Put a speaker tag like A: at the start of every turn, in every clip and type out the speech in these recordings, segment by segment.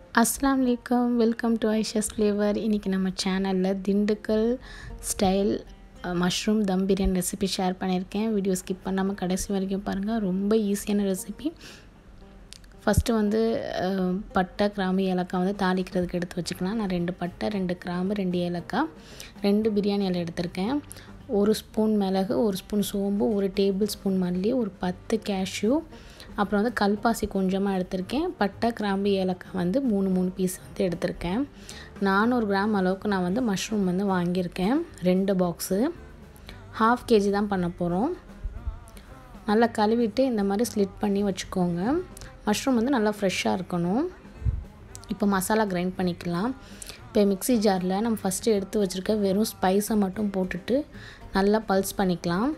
A: அஸ்லாம் வலைக்கம் welcome to ஐஷஸ் flavour இன்றைக்கி நம்ம சேனலில் Dindigul style mushroom dum biryani recipe share பண்ணியிருக்கேன் வீடியோ ஸ்கிப் பண்ணாமல் கடைசி வரைக்கும் பாருங்கள் ரொம்ப ஈஸியான ரெசிபி ஃபஸ்ட்டு வந்து அஹ், பட்டை கிராம்பு ஏலக்காய் வந்து தாளிக்கிறதுக்கு எடுத்து வச்சுக்கலாம் நான் ரெண்டு பட்டை ரெண்டு கிராம்பு ரெண்டு ஏலக்காய் ரெண்டு பிரியாணி இலை எடுத்திருக்கேன் ஒரு ஸ்பூன் மிளகு ஒரு ஸ்பூன் சோம்பு ஒரு டேபிள் ஸ்பூன் மல்லி ஒரு பத்து கேஷ்யூ அப்புறம் வந்து கல்பாசி கொஞ்சமாக எடுத்திருக்கேன் பட்டை கிராம்பு ஏலக்காய் வந்து மூணு மூணு பீஸ் வந்து எடுத்திருக்கேன் நானூறு கிராம் அளவுக்கு நான் வந்து மஷ்ரூம் வந்து வாங்கியிருக்கேன் ரெண்டு பாக்ஸு ஹாஃப் கேஜி தான் பண்ண போகிறோம் நல்லா கழுவிட்டு இந்த மாதிரி ஸ்லிட் பண்ணி வச்சுக்கோங்க மஷ்ரூம் வந்து நல்லா ஃப்ரெஷ்ஷாக இருக்கணும் இப்போ மசாலா கிரைண்ட் பண்ணிக்கலாம் இப்போ மிக்ஸி ஜாரில் நம்ம ஃபஸ்ட்டு எடுத்து வச்சுருக்க வெறும் ஸ்பைஸை மட்டும் போட்டுட்டு நல்லா பல்ஸ் பண்ணிக்கலாம்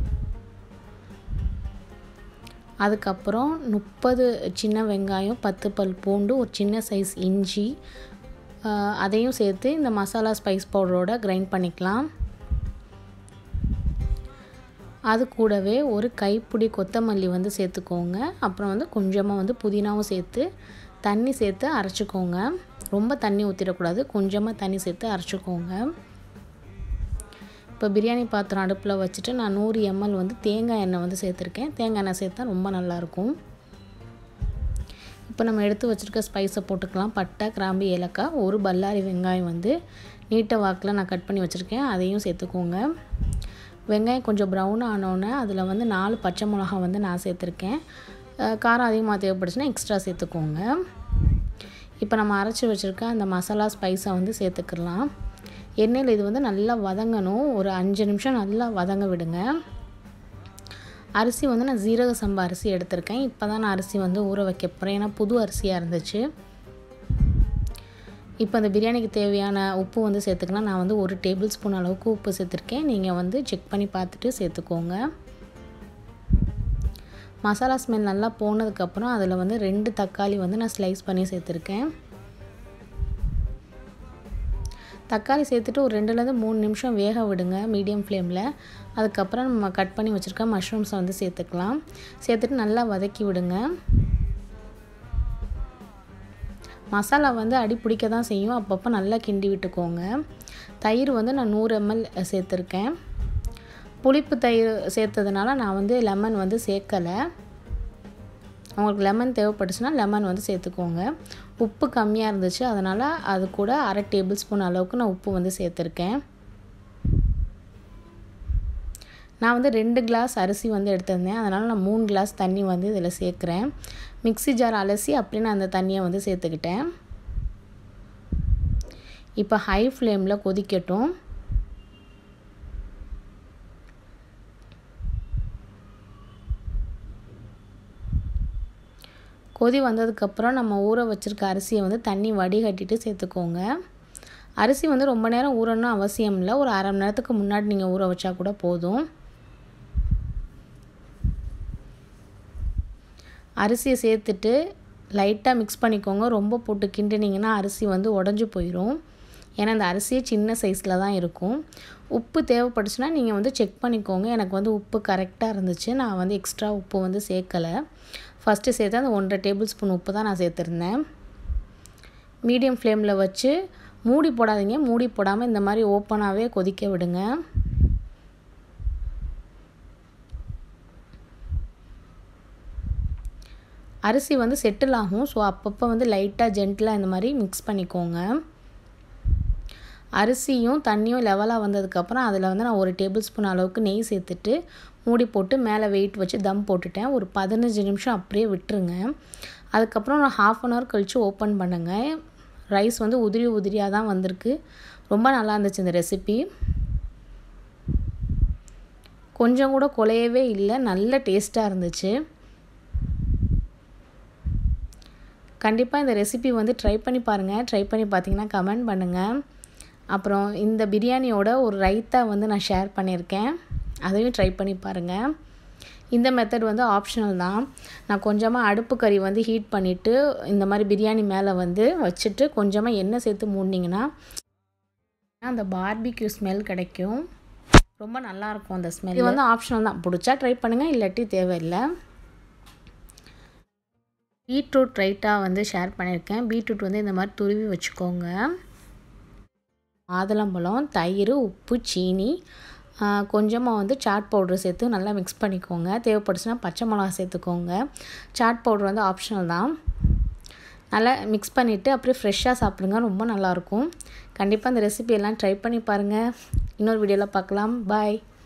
A: அதுக்கப்புறம் முப்பது சின்ன வெங்காயம் பத்து பல் பூண்டு ஒரு சின்ன சைஸ் இஞ்சி ஆஹ், அதையும் சேர்த்து இந்த மசாலா ஸ்பைஸ் பவுடரோட கிரைண்ட் பண்ணிக்கலாம் அது கூடவே ஒரு கைப்பிடி கொத்தமல்லி வந்து சேர்த்துக்கோங்க அப்புறம் வந்து கொஞ்சமாக வந்து புதினாவும் சேர்த்து தண்ணி சேர்த்து அரைச்சிக்கோங்க ரொம்ப தண்ணி ஊற்றிடக்கூடாது கொஞ்சமாக தண்ணி சேர்த்து அரைச்சிக்கோங்க இப்போ பிரியாணி பாத்திரம் அடுப்பில் வச்சுட்டு நான் நூறு எம்எல் வந்து தேங்காய் எண்ணெய் வந்து சேர்த்துருக்கேன் தேங்காய் எண்ணெய் சேர்த்தா ரொம்ப நல்லாயிருக்கும் இப்போ நம்ம எடுத்து வச்சுருக்க ஸ்பைஸை போட்டுக்கலாம் பட்டை கிராம்பு ஏலக்காய் ஒரு பல்லாரி வெங்காயம் வந்து நீட்டை வாக்கில் நான் கட் பண்ணி வச்சுருக்கேன் அதையும் சேர்த்துக்கோங்க வெங்காயம் கொஞ்சம் ப்ரௌன் ஆனோடனே அதில் வந்து நாலு பச்சை மிளகா வந்து நான் சேர்த்துருக்கேன் அஹ் காரம் அதிகமாக தேவைப்படுச்சுன்னா எக்ஸ்ட்ரா சேர்த்துக்கோங்க இப்போ நம்ம அரைச்சி வச்சுருக்க அந்த மசாலா ஸ்பைஸை வந்து சேர்த்துக்கலாம் எண்ணெயில் இது வந்து நல்லா வதங்கணும் ஒரு அஞ்சு நிமிஷம் நல்லா வதங்க விடுங்க அரிசி வந்து நான் ஜீரக சம்பா அரிசி எடுத்திருக்கேன் இப்போ தான் நான் அரிசி வந்து ஊற வைக்க போகிறேன் ஏன்னா புது அரிசியாக இருந்துச்சு இப்போ அந்த பிரியாணிக்கு தேவையான உப்பு வந்து சேர்த்துக்கலாம் நான் வந்து ஒரு டேபிள் ஸ்பூன் அளவுக்கு உப்பு சேர்த்துருக்கேன் நீங்கள் வந்து செக் பண்ணி பார்த்துட்டு சேர்த்துக்கோங்க மசாலா ஸ்மெல் நல்லா போனதுக்கப்புறம் அதில் வந்து ரெண்டு தக்காளி வந்து நான் ஸ்லைஸ் பண்ணி சேர்த்துருக்கேன் தக்காளி சேர்த்துட்டு ஒரு ரெண்டுலேருந்து மூணு நிமிஷம் வேக விடுங்க மீடியம் ஃப்ளேமில் அதுக்கப்புறம் நம்ம கட் பண்ணி வச்சுருக்க மஷ்ரூம்ஸை வந்து சேர்த்துக்கலாம் சேர்த்துட்டு நல்லா வதக்கி விடுங்க மசாலா வந்து அடி பிடிக்க தான் செய்யும் அப்பப்போ நல்லா கிண்டி விட்டுக்கோங்க தயிர் வந்து நான் நூறு எம்எல் சேர்த்துருக்கேன் புளிப்பு தயிர் சேர்த்ததுனால நான் வந்து லெமன் வந்து சேர்க்கலை உங்களுக்கு லெமன் தேவைப்பட்டுச்சுன்னா லெமன் வந்து சேர்த்துக்கோங்க உப்பு கம்மியாக இருந்துச்சு அதனால் அது கூட அரை டேபிள் ஸ்பூன் அளவுக்கு நான் உப்பு வந்து சேர்த்துருக்கேன் நான் வந்து ரெண்டு கிளாஸ் அரிசி வந்து எடுத்திருந்தேன் அதனால் நான் மூணு கிளாஸ் தண்ணி வந்து இதில் சேர்க்குறேன் மிக்ஸி ஜார் அலசி அப்படியே நான் அந்த தண்ணியை வந்து சேர்த்துக்கிட்டேன் இப்போ ஹை ஃப்ளேமில் கொதிக்கட்டும் கொதி வந்ததுக்கப்புறம் நம்ம ஊற வச்சுருக்க அரிசியை வந்து தண்ணி வடிகட்டிட்டு சேர்த்துக்கோங்க அரிசி வந்து ரொம்ப நேரம் ஊறணும் அவசியம் இல்லை ஒரு அரை மணி நேரத்துக்கு முன்னாடி நீங்கள் ஊற வச்சா கூட போதும் அரிசியை சேர்த்துட்டு லைட்டாக மிக்ஸ் பண்ணிக்கோங்க ரொம்ப போட்டு கிண்டினீங்கன்னா அரிசி வந்து உடஞ்சி போயிடும் ஏன்னா அந்த அரிசியே சின்ன சைஸில் தான் இருக்கும் உப்பு தேவைப்பட்டுச்சுன்னா நீங்கள் வந்து செக் பண்ணிக்கோங்க எனக்கு வந்து உப்பு கரெக்டாக இருந்துச்சு நான் வந்து எக்ஸ்ட்ரா உப்பு வந்து சேர்க்கலை ஃபஸ்ட்டு சேர்த்து அந்த ஒன்றரை டேபிள் ஸ்பூன் உப்பு தான் நான் சேர்த்துருந்தேன் மீடியம் ஃப்ளேமில் வச்சு மூடி போடாதீங்க மூடி போடாமல் இந்த மாதிரி ஓப்பனாகவே கொதிக்க விடுங்க அரிசி வந்து செட்டில் ஆகும் ஸோ அப்பப்போ வந்து லைட்டாக ஜென்டிலாக இந்த மாதிரி மிக்ஸ் பண்ணிக்கோங்க அரிசியும் தண்ணியும் லெவலாக வந்ததுக்கப்புறம் அதில் வந்து நான் ஒரு டேபிள் ஸ்பூன் அளவுக்கு நெய் சேர்த்துட்டு மூடி போட்டு மேலே வெயிட் வச்சு தம் போட்டுட்டேன் ஒரு பதினஞ்சு நிமிஷம் அப்படியே விட்டுருங்க அதுக்கப்புறம் நான் ஹாஃப் அன் ஹவர் கழித்து ஓப்பன் பண்ணுங்க ரைஸ் வந்து உதிரி உதிரியாக தான் வந்திருக்கு ரொம்ப நல்லா இருந்துச்சு இந்த ரெசிபி கொஞ்சம் கூட குலையவே இல்லை நல்ல டேஸ்ட்டாக இருந்துச்சு கண்டிப்பாக இந்த ரெசிபி வந்து ட்ரை பண்ணி பாருங்கள் ட்ரை பண்ணி பார்த்தீங்கன்னா கமெண்ட் பண்ணுங்கள் அப்புறம் இந்த பிரியாணியோட ஒரு ரைத்தா வந்து நான் ஷேர் பண்ணியிருக்கேன் அதையும் ட்ரை பண்ணி பாருங்கள் இந்த மெத்தட் வந்து ஆப்ஷனல் தான் நான் கொஞ்சமாக அடுப்பு கறி வந்து ஹீட் பண்ணிவிட்டு இந்த மாதிரி பிரியாணி மேலே வந்து வச்சுட்டு கொஞ்சமாக எண்ணெய் சேர்த்து மூடினீங்கன்னா அந்த பார்பிக்யூ ஸ்மெல் கிடைக்கும் ரொம்ப நல்லாயிருக்கும் அந்த ஸ்மெல் இது வந்து ஆப்ஷனல் தான் பிடிச்சா ட்ரை பண்ணுங்கள் இல்லாட்டி தேவையில்லை பீட்ரூட் ரைட்டாக வந்து ஷேர் பண்ணியிருக்கேன் பீட்ரூட் வந்து இந்த மாதிரி துருவி வச்சுக்கோங்க மாதுளம்பழம் தயிர் உப்பு சீனி கொஞ்சமாக வந்து சாட் பவுடர் சேர்த்து நல்லா மிக்ஸ் பண்ணிக்கோங்க தேவைப்படுச்சுன்னா பச்சை மிளகா சேர்த்துக்கோங்க சாட் பவுடர் வந்து ஆப்ஷனல் தான் நல்லா மிக்ஸ் பண்ணிவிட்டு அப்படியே ஃப்ரெஷ்ஷாக சாப்பிடுங்க ரொம்ப நல்லாயிருக்கும் கண்டிப்பாக அந்த ரெசிபி எல்லாம் ட்ரை பண்ணி பாருங்கள் இன்னொரு வீடியோவில் பார்க்கலாம் பாய்